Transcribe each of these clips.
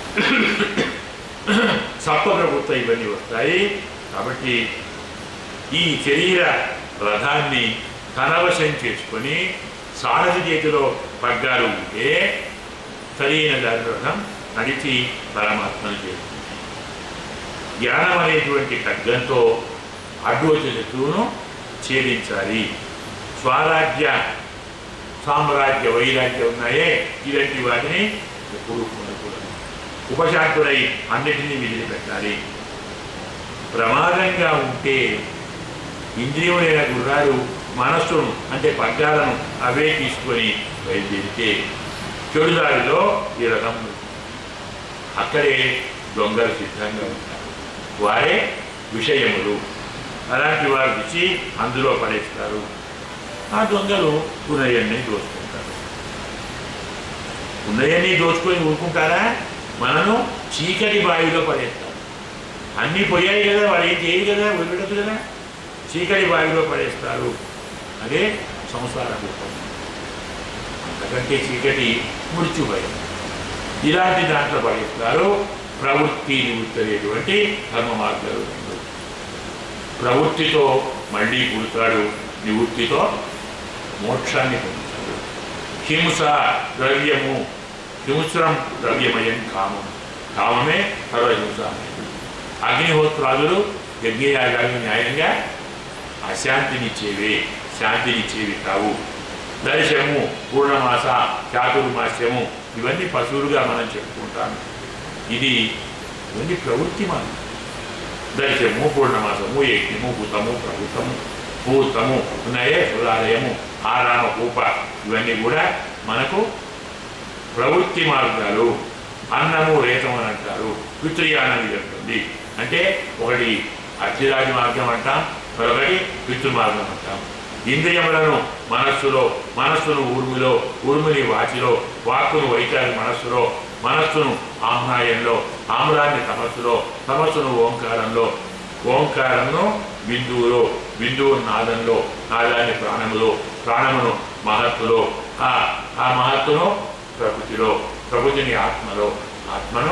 సత్వప్రభుత్వ ఇవన్నీ వస్తాయి కాబట్టి ఈ శరీర రథాన్ని తనవశం చేసుకొని సారథి చేతిలో పగ్గాలు ఉంటే సరైన దారి రథం నడిచి పరమాత్మను చేరుతుంది జ్ఞానం అనేటువంటి ఖడ్గంతో అడ్డు వచ్చిన శత్రువును ఛేదించాలి స్వరాజ్య సామ్రాజ్య వైరాగ్యం ఉన్నాయే ఇలాంటి వాటిని ఎప్పుడు కొనకూడదు ఉపశాంతుడై అన్నిటినీ విదిలిపెట్టాలి ప్రమాదంగా ఉంటే ఇంద్రియములైన గుర్రాలు మనస్సును అంటే పగ్గాలను అవే తీసుకొని బయలుదేరితే చెడుదారిలో ఈ రథం ఉంది. అక్కడే దొంగలు సిద్ధంగా ఉంటారు వారే విషయములు అలాంటి వారు ఇచ్చి అందులో పడేస్తారు ఆ దొంగలు ఉన్నయన్ని దోచుకుంటారు ఉన్నయన్ని దోచుకొని ఊరుకుంటారా మనను చీకటి బావిలో పడేస్తారు అన్నీ పోయాయి కదా వాడు ఏం చేయదు కదా వదిలిపెట్టదు కదా చీకటి బావిలో పడేస్తారు అదే సంసార రూపం అంతకంటే చీకటి మృత్యుభయం ఇలాంటి దాంట్లో పడేస్తారు ప్రవృత్తి నివృత్తి అనేటువంటి ధర్మ మార్గాలు రెండు ప్రవృత్తితో మళ్ళీ పుడతాడు నివృత్తితో మోక్షాన్ని పొందుతాడు హింస ద్రవ్యము హింసరం ద్రవ్యమయం కామం కామమే సర్వహింస అగ్నిహోత్రాదులు యజ్ఞయాగాలు న్యాయంగా అశాంతినిచ్చేవే శాంతినిచ్చేవి కావు దర్శము పూర్ణమాస చాతుర్మాస్యము ఇవన్నీ పశువులుగా మనం చెప్పుకుంటాం ఇది ఇవన్నీ ప్రవృత్తి మనం దర్శము పూర్ణమాసము యజ్ఞము భూతము ప్రభుత్వము భూతము ఉన్నాయే సురాలయము ఆరామ కూప ఇవన్నీ కూడా మనకు ప్రవృత్తి మార్గాలు అన్నము రేతం అని అంటారు పితృయానం ఇది ఉంటుంది అంటే ఒకటి అర్చిరాజ మార్గం అంటాం మరొకటి పితృ మార్గం అంటాం ఇంద్రియములను మనస్సులో మనస్సును ఊర్మిలో ఊర్మిని వాచిలో వాక్కును వైఖరి మనస్సులో మనస్సును ఆమ్నాయంలో ఆమ్రాన్ని తమస్సులో తమస్సును ఓంకారంలో ఓంకారంను బిందువులో బిందువు నాదంలో నాదాన్ని ప్రాణములో ప్రాణమును మహత్తులో ఆ ఆ మహత్తును ప్రకృతిలో ప్రకృతిని ఆత్మలో ఆత్మను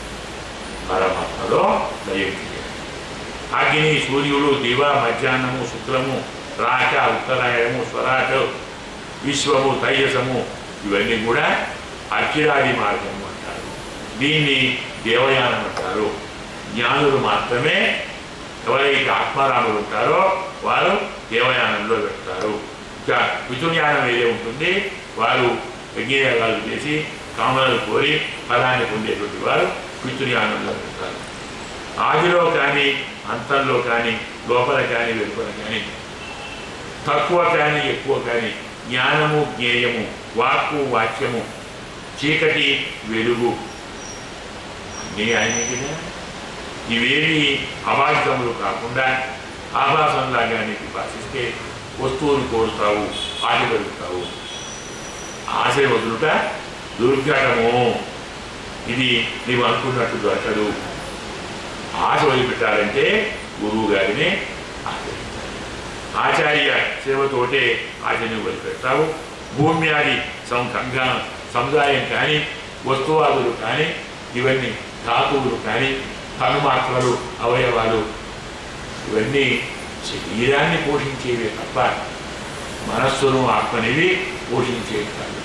పరమాత్మలో లయం చేయాలి అగ్ని సూర్యుడు దివ మధ్యాహ్నము శుక్రము రాక ఉత్తరాయణము స్వరాట విశ్వము తైజసము ఇవన్నీ కూడా అఖిలాది మార్గము అంటారు దీన్ని దేవయానం అంటారు జ్ఞానులు మాత్రమే ఎవరైతే ఆత్మారాములు ఉంటారో వారు దేవయానంలో పెడతారు ఇంకా పితృజ్ఞానం ఏదే ఉంటుంది వారు యజ్ఞయాగాలు చేసి కామనలు కోరి ఫలాన్ని పొందేటువంటి వారు పితృజ్ఞానంలో పెడతారు ఆదిలో కానీ అంతంలో కానీ లోపల కానీ వెలుపల కానీ తక్కువ కానీ ఎక్కువ కానీ జ్ఞానము జ్ఞేయము వాక్కు వాక్యము చీకటి వెలుగు అన్నీ ఆయనే కదా ఇవేమి అవాస్తములు కాకుండా ఆభాసంలాగా నీకు భాషిస్తే వస్తువులు కోరుతావు ఆశ పెరుగుతావు ఆశ వదులుట దుర్ఘటము ఇది నీవు అనుకున్నట్టు దొరకదు ఆశ వదిలిపెట్టాలంటే గురువు గారిని ఆచరించాలి ఆచార్య సేవతోటే ఆచరణ వదిలిపెడతావు భూమి ఆది సంఘంగా సముదాయం కానీ వస్తువాదులు కానీ ఇవన్నీ ధాతువులు కానీ తన్మాత్రలు అవయవాలు ఇవన్నీ శరీరాన్ని పోషించేవే తప్ప మనస్సును ఆత్మనివి పోషించేవి కాదు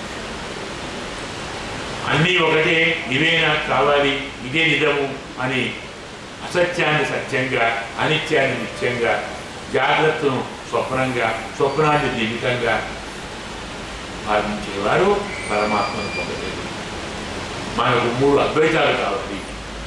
అన్నీ ఒకటే ఇవే నాకు కావాలి ఇదే నిజము అని అసత్యాన్ని సత్యంగా అనిత్యాన్ని నిత్యంగా జాగ్రత్తను స్వప్నంగా స్వప్నాన్ని జీవితంగా భావించేవారు పరమాత్మను పొందలేదు మనకు మూడు అద్వైతాలు కావాలి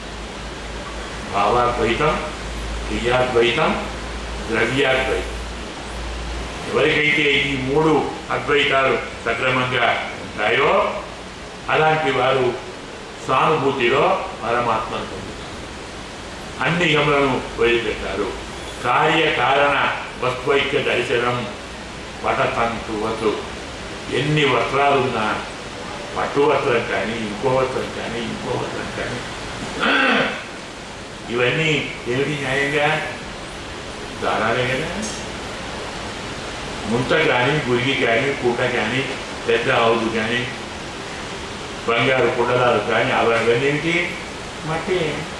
భావాద్వైతం క్రియాద్వైతం ద్రవ్యాద్వైతం ఎవరికైతే ఈ మూడు అద్వైతాలు సక్రమంగా ఉంటాయో అలాంటి వారు సానుభూతిలో పరమాత్మను పొందుతారు అన్ని యములను వదిలిపెట్టారు కార్యకారణ వస్త్వైక్య దర్శనం వటతంతువతు ఎన్ని వస్త్రాలున్నా పట్టు వస్త్రం కానీ ఇంకో వస్త్రం కానీ ఇంకో వస్త్రం కానీ ఇవన్నీ ఏమిటి న్యాయంగా దారాలే కదా ముంత కానీ గురిగి కానీ పూట కానీ పెద్ద ఆవులు కానీ బంగారు కుండలాలు కానీ అవన్నీ ఏమిటి మట్టి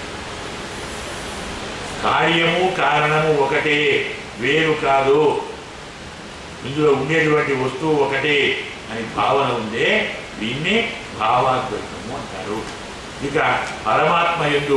కార్యము కారణము ఒకటే వేరు కాదు ఇందులో ఉండేటువంటి వస్తువు ఒకటే అని భావన ఉందే దీన్ని భావాద్వైతము అంటారు ఇక పరమాత్మ ఎందు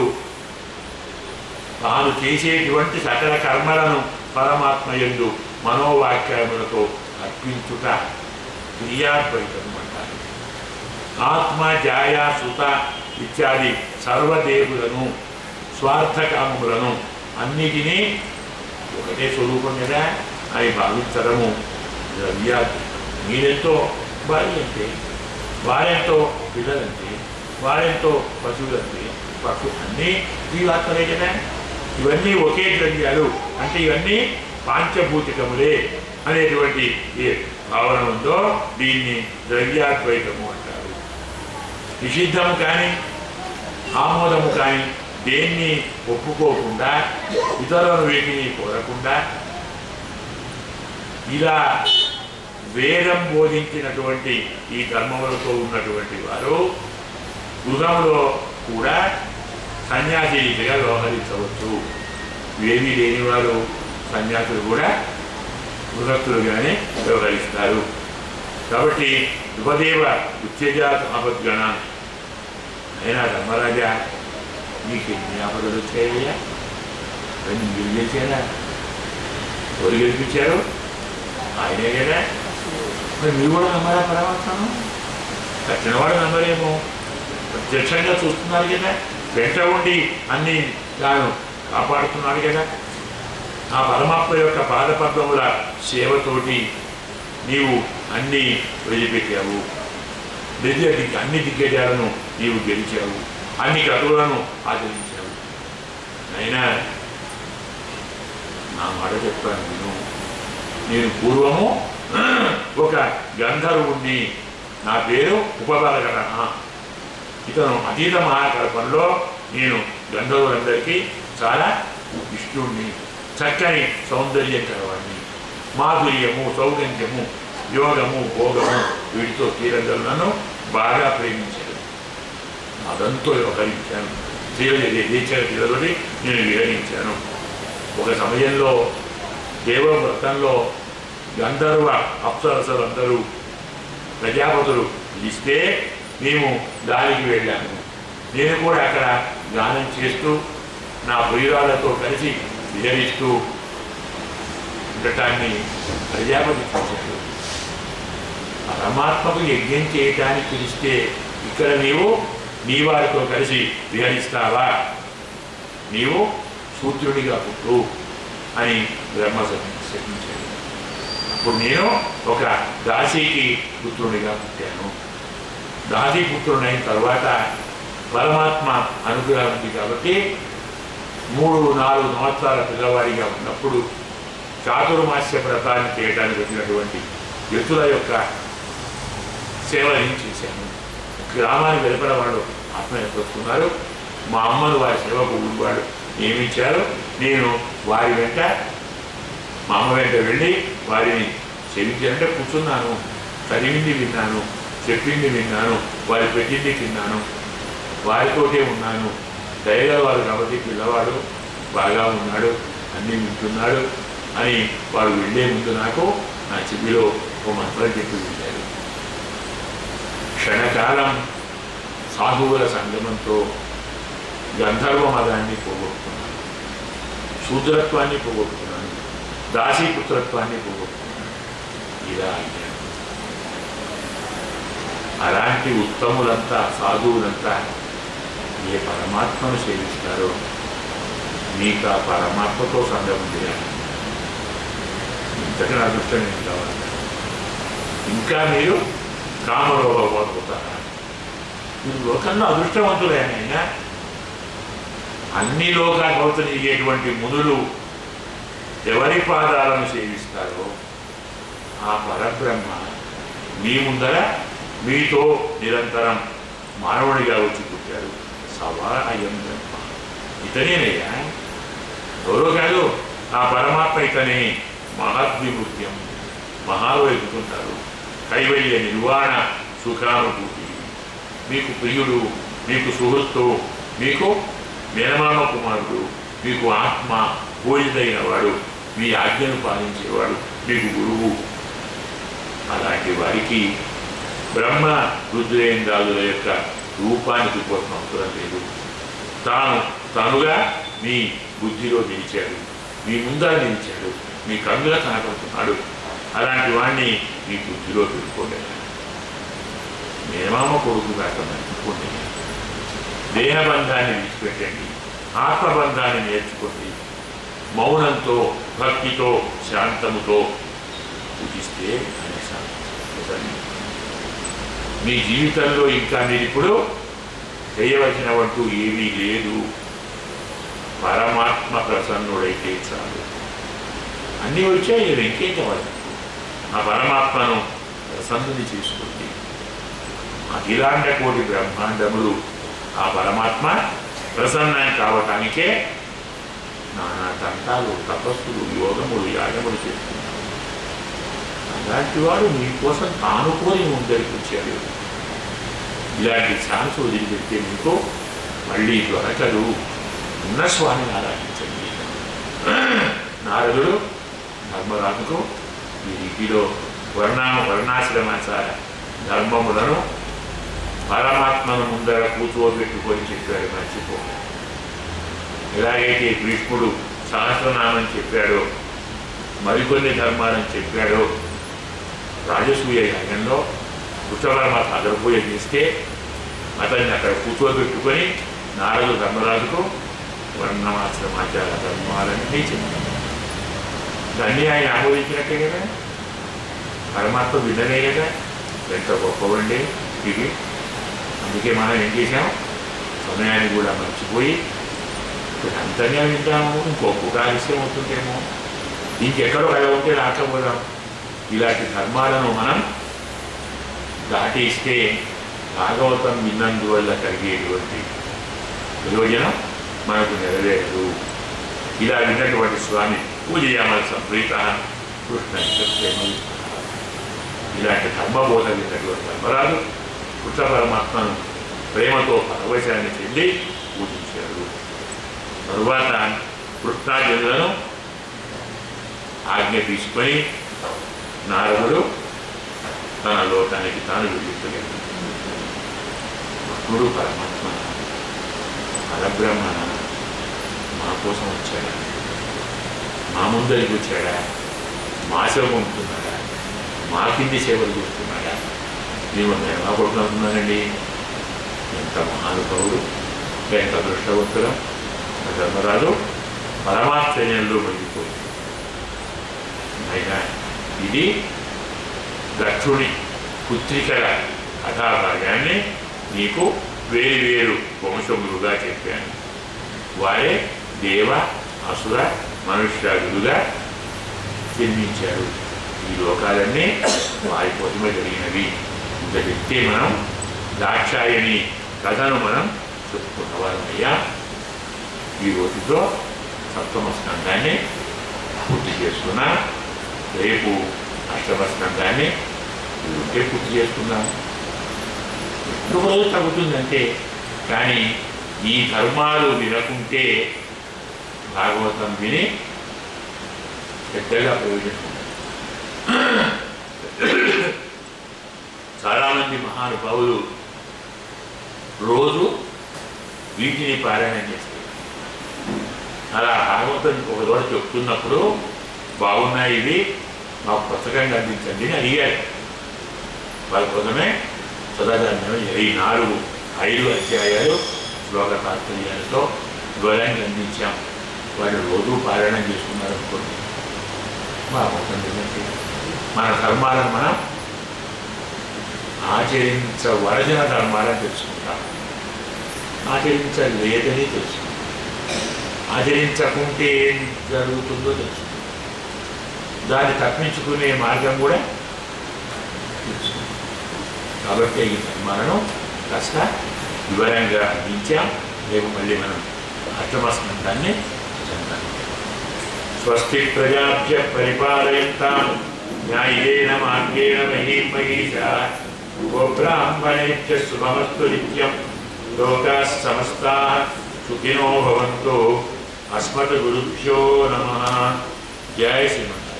తాను చేసేటువంటి సకల కర్మలను పరమాత్మ ఎందు మనోవాక్యములతో అర్పించుట క్రియాద్వైతము అంటారు ఆత్మ జాయ సుత ఇత్యాది సర్వదేవులను స్వార్థకామములను అన్నిటినీ ఒకటే స్వరూపం కదా అని భావించడము ద్రవ్యాది మీరెంతో భార్య అంటే వారెంతో పిల్లలంటే వారెంతో పశువులంటే పశు అన్నీ జీవాత్మలే కదా ఇవన్నీ ఒకే ద్రవ్యాలు అంటే ఇవన్నీ పాంచభూతికములే అనేటువంటి ఏ భావన ఉందో దీన్ని ద్రవ్యాద్వైతము అంటారు నిషిద్ధము కానీ ఆమోదము కానీ దేన్ని ఒప్పుకోకుండా ఇతరులను వీటిని కోరకుండా ఇలా వేదం బోధించినటువంటి ఈ ధర్మములతో ఉన్నటువంటి వారు గృహంలో కూడా సన్యాసి రీతిగా వ్యవహరించవచ్చు ఇవేమీ లేని వారు సన్యాసులు కూడా గృహస్థులుగానే వ్యవహరిస్తారు కాబట్టి ఉపదేవ ఉత్తేజాత్ ఆపద్గణ అయినా ధర్మరాజా మీకు ఎన్ని ఆపదలు వచ్చాయ్యా అవన్నీ మీరు చేశారా ఎవరు గెలిపించారు ఆయనే కదా మరి మీరు కూడా నమ్మారా పరమాత్మను కట్టినవాడు నమ్మరేమో ప్రత్యక్షంగా చూస్తున్నారు కదా వెంట ఉండి అన్ని తాను కాపాడుతున్నాడు కదా ఆ పరమాత్మ యొక్క పాదపద్మముల సేవతోటి నీవు అన్ని వదిలిపెట్టావు దిగ్గ దిగ్గ అన్ని దిగ్గజాలను నీవు గెలిచావు అన్ని క్రతువులను ఆచరించావు అయినా నా మాట చెప్తాను నేను నేను పూర్వము ఒక గంధర్వుణ్ణి నా పేరు ఉపబలగణ ఇతను అతీత మహాకల్పంలో నేను గంధర్వులందరికీ చాలా ఇష్టుణ్ణి చక్కని సౌందర్యం కలవాడిని మాధుర్యము సౌగంధ్యము యోగము భోగము వీటితో తీరందరూ నన్ను బాగా ప్రేమించారు అదంతా వ్యవహరించాను తీరని దేశ తీరని నేను విహరించాను ఒక సమయంలో దేవవ్రతంలో గంధర్వ అప్సరసలందరూ ప్రజాపతులు పిలిస్తే మేము దానికి వెళ్ళాము నేను కూడా అక్కడ గానం చేస్తూ నా ప్రియురాలతో కలిసి విహరిస్తూ ఉండటాన్ని ప్రజాపతి చూశాడు పరమాత్మకు యజ్ఞం చేయటానికి పిలిస్తే ఇక్కడ నీవు నీ వారితో కలిసి విహరిస్తావా నీవు సూత్రుడిగా పుట్టు అని బ్రహ్మ శపించాడు అప్పుడు నేను ఒక దాసీకి పుత్రుడిగా పుట్టాను దాసీ పుత్రుడైన తర్వాత పరమాత్మ అనుగ్రహం ఉంది కాబట్టి మూడు నాలుగు సంవత్సరాల పిల్లవాడిగా ఉన్నప్పుడు చాతుర్మాస్య వ్రతాన్ని చేయడానికి వచ్చినటువంటి వ్యక్తుల యొక్క సేవ నేను చేశాను గ్రామానికి వెలుపల వాళ్ళు ఆత్మహత్యున్నారు మా అమ్మను వారి సేవకు ఊరువాడు నియమించారు నేను వారి వెంట మా అమ్మ వెంట వెళ్ళి వారిని సేవించాలంటే కూర్చున్నాను చదివింది విన్నాను చెప్పింది విన్నాను వారి పెట్టింది తిన్నాను వారితోటే ఉన్నాను దయగా వారు కాబట్టి పిల్లవాడు బాగా ఉన్నాడు అన్నీ వింటున్నాడు అని వాడు వెళ్ళే ముందు నాకు నా చెవిలో ఓ మంత్రం చెప్పి వెళ్ళారు క్షణకాలం సాధువుల సంగమంతో గంధర్వ మదాన్ని పోగొట్టుకున్నాను శూద్రత్వాన్ని పోగొట్టుకున్నాను దాసీపుత్రత్వాన్ని పోగొట్టుకున్నాను ఇలా అయ్యాను అలాంటి ఉత్తములంతా సాధువులంతా ఏ పరమాత్మను సేవిస్తారో మీకు ఆ పరమాత్మతో సంగమం చేయాలి ఇంతకన్నా అదృష్టం ఏం కావాలి ఇంకా మీరు కామరోగపోతారా మీరు లోకంలో అదృష్టవంతులే అయినా అన్ని లోకాలు అవతలిగేటువంటి మునులు ఎవరి పాదాలను సేవిస్తారో ఆ పరబ్రహ్మ మీ ముందర మీతో నిరంతరం మానవుడిగా వచ్చి పుట్టారు సవా అయం బ్రహ్మ ఇతనేనయ్యా ఎవరో కాదు ఆ పరమాత్మ ఇతనే మహద్విమృత్యం మహావైపుతుంటారు కైవల్య నిర్వాణ సుఖానుభూతి మీకు ప్రియుడు మీకు సుహృత్తు మీకు మేనమామ కుమారుడు మీకు ఆత్మ పూజితైన వాడు మీ ఆజ్ఞను పాలించేవాడు మీకు గురువు అలాంటి వారికి బ్రహ్మ రుద్రేంద్రాదుల యొక్క రూపానికి కోసం అవసరం లేదు తాను తానుగా మీ బుద్ధిలో నిలిచాడు మీ ముందర నిలిచాడు మీ కన్నుల కనపడుతున్నాడు అలాంటి వాణ్ణి మీ బుద్ధిలో పెట్టుకోలేదు మేమామ కొడుకుగా మర్చిపోండి దేహబంధాన్ని విడిచిపెట్టండి ఆత్మబంధాన్ని నేర్చుకోండి మౌనంతో భక్తితో శాంతముతో పూజిస్తే ఆయన శాంతి మీ జీవితంలో ఇంకా మీరు ఇప్పుడు చేయవలసినవంటూ ఏమీ లేదు పరమాత్మ ప్రసన్నుడైతే చాలు అన్నీ వచ్చాయి మీరు ఇంకేం కావాలి ఆ పరమాత్మను ప్రసన్నుని చేసుకోండి అఖిలాండ కోటి బ్రహ్మాండములు ఆ పరమాత్మ ప్రసన్నం కావటానికే నానా తంటాలు తపస్సులు యోగములు యాగములు చేస్తున్నారు అలాంటి వాడు మీకోసం తాను కోరి ముందరికి వచ్చాడు ఇలాంటి ఛాన్స్ వదిలిపెడితే మీకు మళ్ళీ దొరకదు ఉన్న స్వామిని ఆరాధించండి నారదుడు ధర్మరాజుకు ఈ రీతిలో వర్ణా వర్ణాశ్రమాచార ధర్మములను పరమాత్మను ముందర కూర్చోబెట్టుకొని చెప్పాడు మర్చిపో ఎలాగైతే భీష్ముడు సహస్రనామం చెప్పాడో మరికొన్ని ధర్మాలను చెప్పాడో రాజసూయ యాగంలో పుట్టవర్మ అదరపూజ చేస్తే అతన్ని అక్కడ కూర్చోబెట్టుకొని నారదు ధర్మరాజుకు వర్ణమాశ్రమాచార ధర్మాలన్నీ చెప్పాడు దాన్ని ఆయన ఆమోదించినట్టే కదా పరమాత్మ విన్ననే కదా ఎంత గొప్పవండి ఇది అందుకే మనం ఏం చేసాం సమయాన్ని కూడా మర్చిపోయి ఇప్పుడు అంతనే వింటాము ఇంకో పుటాలిస్తే అవుతుందేమో ఇంకెక్కడో కథ ఉంటే రాకపోదాం ఇలాంటి ధర్మాలను మనం దాటిస్తే భాగవతం విన్నందువల్ల కలిగేటువంటి ప్రయోజనం మనకు నెరవేరదు ఇలా విన్నటువంటి స్వామి పూజయామల సంప్రీత కృష్ణ ప్రేమ ఇలాంటి ధర్మబోధ విన్నటువంటి ధర్మరాజు కృష్ణ పరమాత్మను ప్రేమతో పరవశాన్ని చెంది పూజించాడు తరువాత కృష్ణార్జునులను ఆజ్ఞ తీసుకొని నారదుడు తన లోకానికి తాను వెళ్ళిపోయాడు భక్తుడు పరమాత్మ పరబ్రహ్మ మా కోసం వచ్చాడా మా ముందరికి వచ్చాడా మా సేవ పొందుతున్నాడా మా కింది సేవలు చూస్తున్నాడా మేము ఎలా కొట్టుకుంటున్నానండి ఎంత మహానుభావుడు ఎంత దృష్టవంతులం ధర్మరాజు పరమాశ్చర్యంలో వెళ్ళిపోయింది అయినా ఇది దక్షుని పుత్రికల కథాభాగాన్ని నీకు వేరు వేరు వంశములుగా చెప్పాను వారే దేవ అసుర మనుష్యాదులుగా జన్మించారు ఈ లోకాలన్నీ వారి పొదిమ జరిగినవి ఇంత చెప్తే మనం దాక్షాయని కథను మనం చెప్పుకున్నవారమయ్యా ఈ రోజుతో సప్తమ స్కంధాన్ని పూర్తి చేసుకున్నా రేపు అష్టమ స్కంధాన్ని ఉంటే పూర్తి చేసుకుందాం ఒక రోజు తగ్గుతుందంటే కానీ ఈ ధర్మాలు వినకుంటే భాగవతం విని పెద్దగా ప్రయోజనం ఉండదు. చాలామంది మహానుభావులు రోజు వీటిని పారాయణం చేస్తారు అలా భాగవతం ఒక చోట చెప్తున్నప్పుడు బాగున్నాయి ఇవి మాకు పుస్తకంగా అందించండి అని అడిగారు వాళ్ళ కోసమే సదాచారం ఈ నాలుగు ఐదు అధ్యాయాలు శ్లోక తాత్పర్యాలతో గోళాన్ని అందించాం వాళ్ళు రోజు పారాయణం చేసుకున్నారు అనుకోండి భాగవతం ఏంటంటే మన ధర్మాలను మనం ఆచరించవలసిన ధర్మాలను తెలుసుకుంటాం ఆచరించలేదని తెలుసుకుంటాం ఆచరించకుంటే ఏం జరుగుతుందో తెలుసుకుంటాం దాన్ని తప్పించుకునే మార్గం కూడా తెలుసుకుంటాం కాబట్టి ఈ ధర్మాలను కాస్త వివరంగా అందించాం రేపు మళ్ళీ మనం అష్టమ స్కంధాన్ని చందాం స్వస్తి ప్రజాభ్య పరిపాలయంతాం న్యాయేన మార్గేణ మహీం మహీషా గోబ్రాహ్మణేభ్య శుభమస్తు నిత్యం లోకా సమస్తా సుఖినో భవంతు అస్మత్ గురుభ్యో నమ జయ శ్రీమన్నారాయణ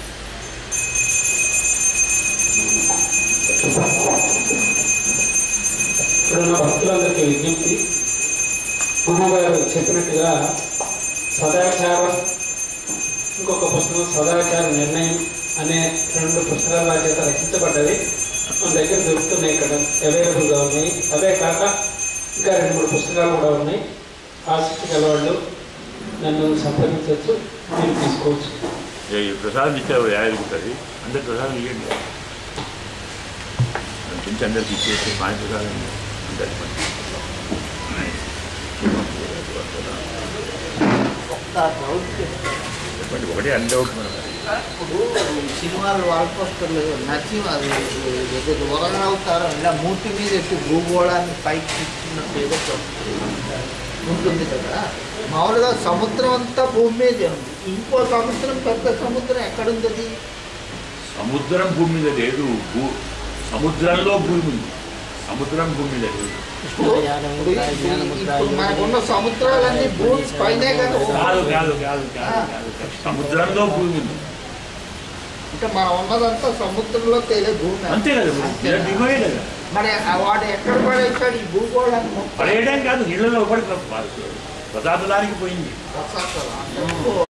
ఇప్పుడున్న భక్తులందరికీ విజ్ఞప్తి గురువుగారు చెప్పినట్టుగా సదాచారం ఇంకొక పుస్తకం సదాచార నిర్ణయం అనే రెండు పుస్తకాలు నా చేత రచించబడ్డవి మన దగ్గర దొరుకుతున్నాయి ఇక్కడ అవైలబుల్గా ఉన్నాయి అవే కాక ఇంకా రెండు మూడు పుస్తకాలు కూడా ఉన్నాయి ఆసక్తి గలవాళ్ళు నన్ను సంప్రదించవచ్చు మీరు తీసుకోవచ్చు ఈ ప్రసాదం ఇచ్చారు యాదగుతుంది అందరు ప్రసాదం ఇవ్వండి కొంచెం అందరికి ఇచ్చేసి మాయ ప్రసాదం అందరికి పంచండి. ఒక్క డౌట్ చెప్పండి ఒకటే అన్ని డౌట్ మనం ఇప్పుడు సినిమాలు వాల్ పోస్టర్లు నచ్చి అది ఏదో దూరంగా అవుతారో ఇలా మూర్తి మీద ఎట్టి భూగోళాన్ని పైకి ఇచ్చినట్టు ఏదో ఉంటుంది కదా మామూలుగా సముద్రం అంతా భూమి మీదే ఉంది ఇంకో సముద్రం పెద్ద సముద్రం ఎక్కడుంది అది సముద్రం భూమి మీద లేదు భూ సముద్రంలో భూమి ఉంది సముద్రం భూమి మీద లేదు ఇప్పుడు ఇప్పుడు ఇప్పుడు మనకున్న సముద్రాలన్నీ భూమి పైనే కదా కాదు కాదు కాదు కాదు కాదు కాదు. సముద్రంలో భూమి ఉంది అంటే మనం ఉన్నదంతా సముద్రంలో తేలే భూమి అంతే కదా మరి. అంతేనా? దిగువే కదా మరి ఆ వాడు ఎక్కడ పడేస్తాడు ఈ భూగోళాన్ని మొత్తం పడేయడం కాదు నీళ్ళలో పడి ప్రసాదానికి పోయింది రసాయనాలు. అంటే